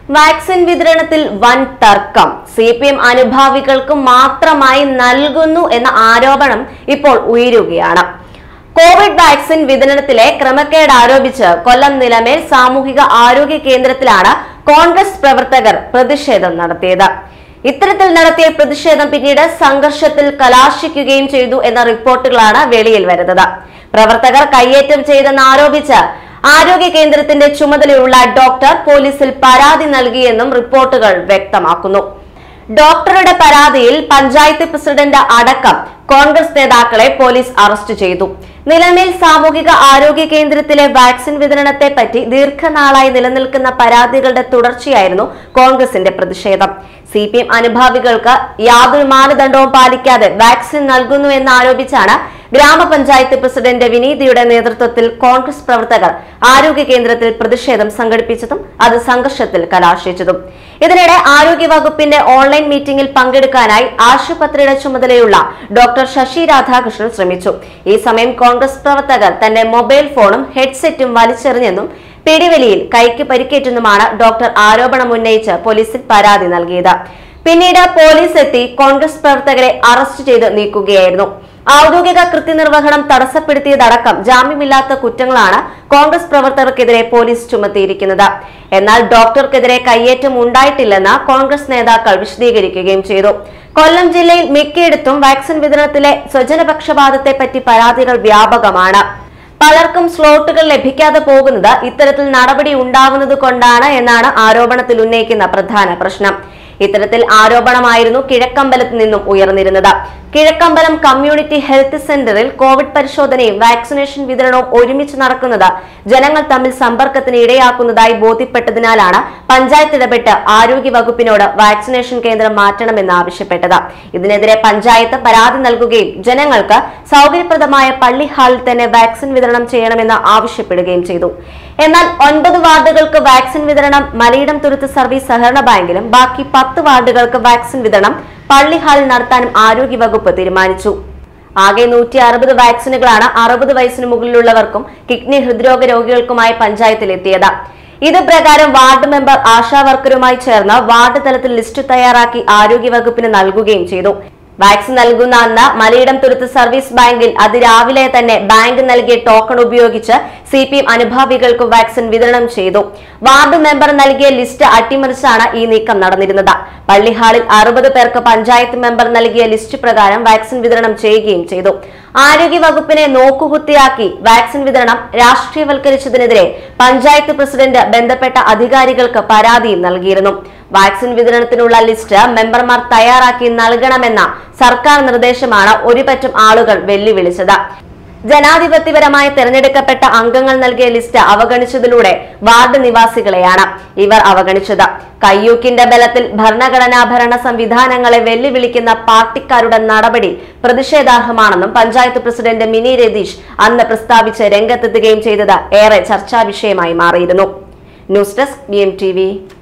vaccine വിതരണത്തിൽ വൻ തർക്കം സി പി എം അനുഭാവികൾക്ക് മാത്രമായി നൽകുന്നു എന്ന ആരോപണം ഇപ്പോൾ ഉയരുകയാണ് കോവിഡ് വാക്സിൻ വിതരണത്തിലെ ക്രമക്കേട് ആരോപിച്ച് കൊല്ലം നിലമേൽ സാമൂഹിക ആരോഗ്യ കേന്ദ്രത്തിലാണ് കോൺഗ്രസ് പ്രവർത്തകർ പ്രതിഷേധം നടത്തിയത് ഇത്തരത്തിൽ നടത്തിയ പ്രതിഷേധം പിന്നീട് സംഘർഷത്തിൽ കലാശിക്കുകയും ചെയ്തു എന്ന റിപ്പോർട്ടുകളാണ് വെളിയിൽ വരുന്നത് പ്രവർത്തകർ കയ്യേറ്റം ചെയ്തെന്ന് ആരോപിച്ച് ആരോഗ്യ കേന്ദ്രത്തിന്റെ ചുമതലയുള്ള ഡോക്ടർ പോലീസിൽ പരാതി നൽകിയെന്നും റിപ്പോർട്ടുകൾ വ്യക്തമാക്കുന്നു ഡോക്ടറുടെ പരാതിയിൽ പഞ്ചായത്ത് പ്രസിഡന്റ് അടക്കം കോൺഗ്രസ് നേതാക്കളെ പോലീസ് അറസ്റ്റ് ചെയ്തു നിലമേൽ സാമൂഹിക ആരോഗ്യ കേന്ദ്രത്തിലെ വാക്സിൻ വിതരണത്തെ പറ്റി ദീർഘനാളായി നിലനിൽക്കുന്ന പരാതികളുടെ തുടർച്ചയായിരുന്നു കോൺഗ്രസിന്റെ പ്രതിഷേധം സി പി എം അനുഭാവികൾക്ക് യാതൊരു മാനദണ്ഡവും പാലിക്കാതെ വാക്സിൻ നൽകുന്നു എന്നാരോപിച്ചാണ് ഗ്രാമപഞ്ചായത്ത് പ്രസിഡന്റ് വിനീതിയുടെ നേതൃത്വത്തിൽ കോൺഗ്രസ് പ്രവർത്തകർ ആരോഗ്യ കേന്ദ്രത്തിൽ പ്രതിഷേധം സംഘടിപ്പിച്ചതും അത് സംഘർഷത്തിൽ കലാശിച്ചതും ഇതിനിടെ ആരോഗ്യ വകുപ്പിന്റെ ഓൺലൈൻ മീറ്റിംഗിൽ പങ്കെടുക്കാനായി ആശുപത്രിയുടെ ചുമതലയുള്ള ഡോക്ടർ ശശി രാധാകൃഷ്ണൻ ശ്രമിച്ചു ഈ സമയം കോൺഗ്രസ് പ്രവർത്തകർ തന്റെ മൊബൈൽ ഫോണും ഹെഡ്സെറ്റും വലിച്ചെറിഞ്ഞെന്നും പിടിവലിയിൽ കൈക്ക് പരിക്കേറ്റെന്നുമാണ് ഡോക്ടർ ആരോപണം ഉന്നയിച്ച് പോലീസിൽ പരാതി നൽകിയത് പിന്നീട് പോലീസ് എത്തി കോൺഗ്രസ് പ്രവർത്തകരെ അറസ്റ്റ് ചെയ്ത് നീക്കുകയായിരുന്നു ഔദ്യോഗിക കൃത്യനിർവഹണം തടസ്സപ്പെടുത്തിയതടക്കം ജാമ്യമില്ലാത്ത കുറ്റങ്ങളാണ് കോൺഗ്രസ് പ്രവർത്തകർക്കെതിരെ പോലീസ് ചുമത്തിയിരിക്കുന്നത് എന്നാൽ ഡോക്ടർക്കെതിരെ കയ്യേറ്റം ഉണ്ടായിട്ടില്ലെന്ന് കോൺഗ്രസ് നേതാക്കൾ വിശദീകരിക്കുകയും ചെയ്തു കൊല്ലം ജില്ലയിൽ മിക്കയിടത്തും വാക്സിൻ വിതരണത്തിലെ സ്വജനപക്ഷപാതത്തെ പറ്റി പരാതികൾ വ്യാപകമാണ് പലർക്കും സ്ലോട്ടുകൾ ലഭിക്കാതെ പോകുന്നത് ഇത്തരത്തിൽ നടപടി ഉണ്ടാവുന്നത് കൊണ്ടാണ് എന്നാണ് ആരോപണത്തിൽ ഉന്നയിക്കുന്ന പ്രധാന പ്രശ്നം ഇത്തരത്തിൽ ആരോപണമായിരുന്നു കിഴക്കമ്പലത്ത് നിന്നും ഉയർന്നിരുന്നത് കിഴക്കമ്പലം കമ്മ്യൂണിറ്റി ഹെൽത്ത് സെന്ററിൽ കോവിഡ് പരിശോധനയും വാക്സിനേഷൻ വിതരണവും ഒരുമിച്ച് നടക്കുന്നത് ജനങ്ങൾ തമ്മിൽ സമ്പർക്കത്തിന് ഇടയാക്കുന്നതായി ബോധ്യപ്പെട്ടതിനാലാണ് പഞ്ചായത്ത് ഇടപെട്ട് ആരോഗ്യ വകുപ്പിനോട് വാക്സിനേഷൻ കേന്ദ്രം മാറ്റണമെന്ന് ആവശ്യപ്പെട്ടത് ഇതിനെതിരെ പഞ്ചായത്ത് പരാതി നൽകുകയും ജനങ്ങൾക്ക് സൗകര്യപ്രദമായ പള്ളി ഹാളിൽ തന്നെ വാക്സിൻ വിതരണം ചെയ്യണമെന്ന് ആവശ്യപ്പെടുകയും ചെയ്തു എന്നാൽ ഒൻപത് വാർഡുകൾക്ക് വാക്സിൻ വിതരണം മലയിടം തുരുത്ത് സർവീസ് സഹകരണ ബാങ്കിലും ബാക്കി പത്ത് വാർഡുകൾക്ക് വാക്സിൻ വിതരണം പള്ളി ഹാളിൽ നടത്താനും ആരോഗ്യവകുപ്പ് തീരുമാനിച്ചു ആകെ നൂറ്റി അറുപത് വാക്സിനുകളാണ് അറുപത് വയസ്സിന് മുകളിലുള്ളവർക്കും കിഡ്നി ഹൃദ്രോഗ രോഗികൾക്കുമായി പഞ്ചായത്തിൽ എത്തിയത് ഇത് പ്രകാരം വാർഡ് മെമ്പർ ആശാ വർക്കറുമായി ചേർന്ന് വാർഡ് തലത്തിൽ ലിസ്റ്റ് തയ്യാറാക്കി ആരോഗ്യവകുപ്പിന് നൽകുകയും ചെയ്തു വാക്സിൻ നൽകുന്ന അന്ന് മലയിടം തുരുത്ത് സർവീസ് ബാങ്കിൽ അതിരാവിലെ തന്നെ ബാങ്ക് നൽകിയ ടോക്കൺ ഉപയോഗിച്ച് സി പി എം അനുഭാവികൾക്ക് വാക്സിൻ വിതരണം ചെയ്തു വാർഡ് മെമ്പർ നൽകിയ ലിസ്റ്റ് അട്ടിമറിച്ചാണ് ഈ നീക്കം നടന്നിരുന്നത് പള്ളി ഹാളിൽ അറുപത് പേർക്ക് പഞ്ചായത്ത് മെമ്പർ നൽകിയ ലിസ്റ്റ് പ്രകാരം വാക്സിൻ വിതരണം ചെയ്യുകയും ചെയ്തു ആരോഗ്യ വകുപ്പിനെ നോക്കുകുത്തിയാക്കി വാക്സിൻ വിതരണം രാഷ്ട്രീയവൽക്കരിച്ചതിനെതിരെ പഞ്ചായത്ത് പ്രസിഡന്റ് ബന്ധപ്പെട്ട അധികാരികൾക്ക് പരാതിയും നൽകിയിരുന്നു വാക്സിൻ വിതരണത്തിനുള്ള ലിസ്റ്റ് മെമ്പർമാർ തയ്യാറാക്കി നൽകണമെന്ന സർക്കാർ നിർദ്ദേശമാണ് ഒരുപറ്റം ആളുകൾ വെല്ലുവിളിച്ചത് ജനാധിപത്യപരമായി തെരഞ്ഞെടുക്കപ്പെട്ട അംഗങ്ങൾ നൽകിയ ലിസ്റ്റ് അവഗണിച്ചതിലൂടെ വാർഡ് നിവാസികളെയാണ് ഇവർ അവഗണിച്ചത് കയ്യൂക്കിന്റെ ബലത്തിൽ ഭരണഘടനാ ഭരണ സംവിധാനങ്ങളെ വെല്ലുവിളിക്കുന്ന പാർട്ടിക്കാരുടെ നടപടി പ്രതിഷേധാർഹമാണെന്നും പഞ്ചായത്ത് പ്രസിഡന്റ് മിനി രതീഷ് അന്ന് പ്രസ്താവിച്ച് രംഗത്തെത്തുകയും ചെയ്തത് ഏറെ ചർച്ചാ വിഷയമായി മാറിയിരുന്നു ന്യൂസ് ഡെസ്ക് ബി